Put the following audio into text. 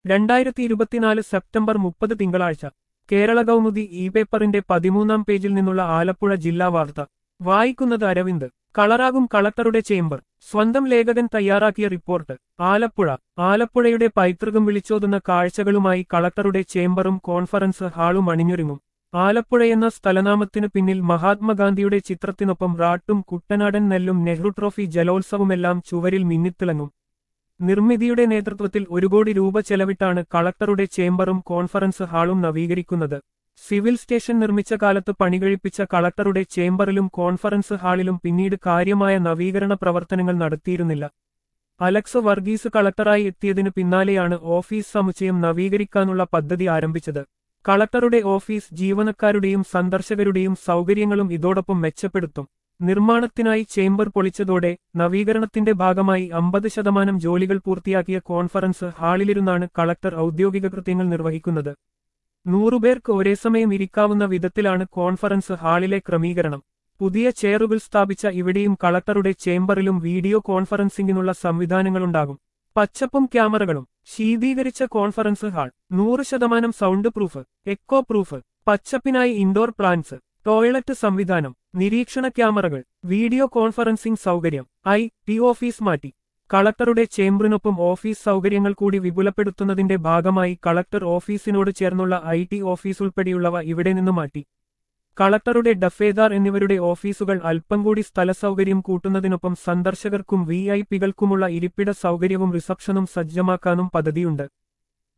രണ്ടായിരത്തി ഇരുപത്തിനാല് സെപ്റ്റംബർ മുപ്പത് തിങ്കളാഴ്ച കേരള കൗമുദി ഇ പേപ്പറിന്റെ പതിമൂന്നാം പേജിൽ നിന്നുള്ള ആലപ്പുഴ ജില്ലാ വാർത്ത വായിക്കുന്നത് അരവിന്ദ് കളറാകും കളക്ടറുടെ ചേംബർ സ്വന്തം ലേഖകൻ തയ്യാറാക്കിയ റിപ്പോർട്ട് ആലപ്പുഴ ആലപ്പുഴയുടെ പൈതൃകം വിളിച്ചോതുന്ന കാഴ്ചകളുമായി കളക്ടറുടെ ചേംബറും കോൺഫറൻസ് ഹാളും അണിഞ്ഞൊരുങ്ങും ആലപ്പുഴയെന്ന സ്ഥലനാമത്തിനു പിന്നിൽ മഹാത്മാഗാന്ധിയുടെ ചിത്രത്തിനൊപ്പം റാട്ടും കുട്ടനാടൻ നെല്ലും നെഹ്റു ട്രോഫി ജലോത്സവമെല്ലാം ചുവരിൽ മിന്നിത്തിളങ്ങും നിർമ്മിതിയുടെ നേതൃത്വത്തിൽ ഒരു കോടി രൂപ ചെലവിട്ടാണ് കളക്ടറുടെ ചേംബറും കോൺഫറൻസ് ഹാളും നവീകരിക്കുന്നത് സിവിൽ സ്റ്റേഷൻ നിർമ്മിച്ച കാലത്ത് പണികഴിപ്പിച്ച കളക്ടറുടെ ചേംബറിലും കോൺഫറൻസ് ഹാളിലും പിന്നീട് കാര്യമായ നവീകരണ പ്രവർത്തനങ്ങൾ നടത്തിയിരുന്നില്ല അലക്സ് വർഗീസ് കളക്ടറായി എത്തിയതിനു പിന്നാലെയാണ് ഓഫീസ് സമുച്ചയം നവീകരിക്കാനുള്ള പദ്ധതി ആരംഭിച്ചത് കളക്ടറുടെ ഓഫീസ് ജീവനക്കാരുടെയും സന്ദർശകരുടെയും സൗകര്യങ്ങളും ഇതോടൊപ്പം മെച്ചപ്പെടുത്തും നിർമ്മാണത്തിനായി ചേംബർ പൊളിച്ചതോടെ നവീകരണത്തിന്റെ ഭാഗമായി അമ്പത് ശതമാനം ജോലികൾ പൂർത്തിയാക്കിയ കോൺഫറൻസ് ഹാളിലിരുന്നാണ് കളക്ടർ ഔദ്യോഗിക കൃത്യങ്ങൾ നിർവഹിക്കുന്നത് നൂറുപേർക്ക് ഒരേ സമയം ഇരിക്കാവുന്ന വിധത്തിലാണ് കോൺഫറൻസ് ഹാളിലെ ക്രമീകരണം പുതിയ ചെയറുകൾ സ്ഥാപിച്ച ഇവിടെയും കളക്ടറുടെ ചേംബറിലും വീഡിയോ കോൺഫറൻസിംഗിനുള്ള സംവിധാനങ്ങളുണ്ടാകും പച്ചപ്പും ക്യാമറകളും ശീതീകരിച്ച കോൺഫറൻസ് ഹാൾ നൂറ് ശതമാനം സൗണ്ട് പ്രൂഫ് എക്കോ പ്രൂഫ് പച്ചപ്പിനായി ഇൻഡോർ പ്ലാന്റ്സ് ടോയ്ലറ്റ് സംവിധാനം നിരീക്ഷണ ക്യാമറകൾ വീഡിയോ കോൺഫറൻസിംഗ് സൗകര്യം ഐ ടി ഓഫീസ് മാറ്റി കളക്ടറുടെ ചേംബറിനൊപ്പം ഓഫീസ് സൗകര്യങ്ങൾ കൂടി വിപുലപ്പെടുത്തുന്നതിന്റെ ഭാഗമായി കളക്ടർ ഓഫീസിനോട് ചേർന്നുള്ള ഐ ടി ഓഫീസ് ഉൾപ്പെടെയുള്ളവ ഇവിടെ നിന്ന് മാറ്റി കളക്ടറുടെ ഡഫേദാർ എന്നിവരുടെ ഓഫീസുകൾ അല്പം കൂടി സ്ഥലസൗകര്യം കൂട്ടുന്നതിനൊപ്പം സന്ദർശകർക്കും വി ഐ പികൾക്കുമുള്ള ഇരിപ്പിട സൗകര്യവും റിസപ്ഷനും സജ്ജമാക്കാനും പദ്ധതിയുണ്ട്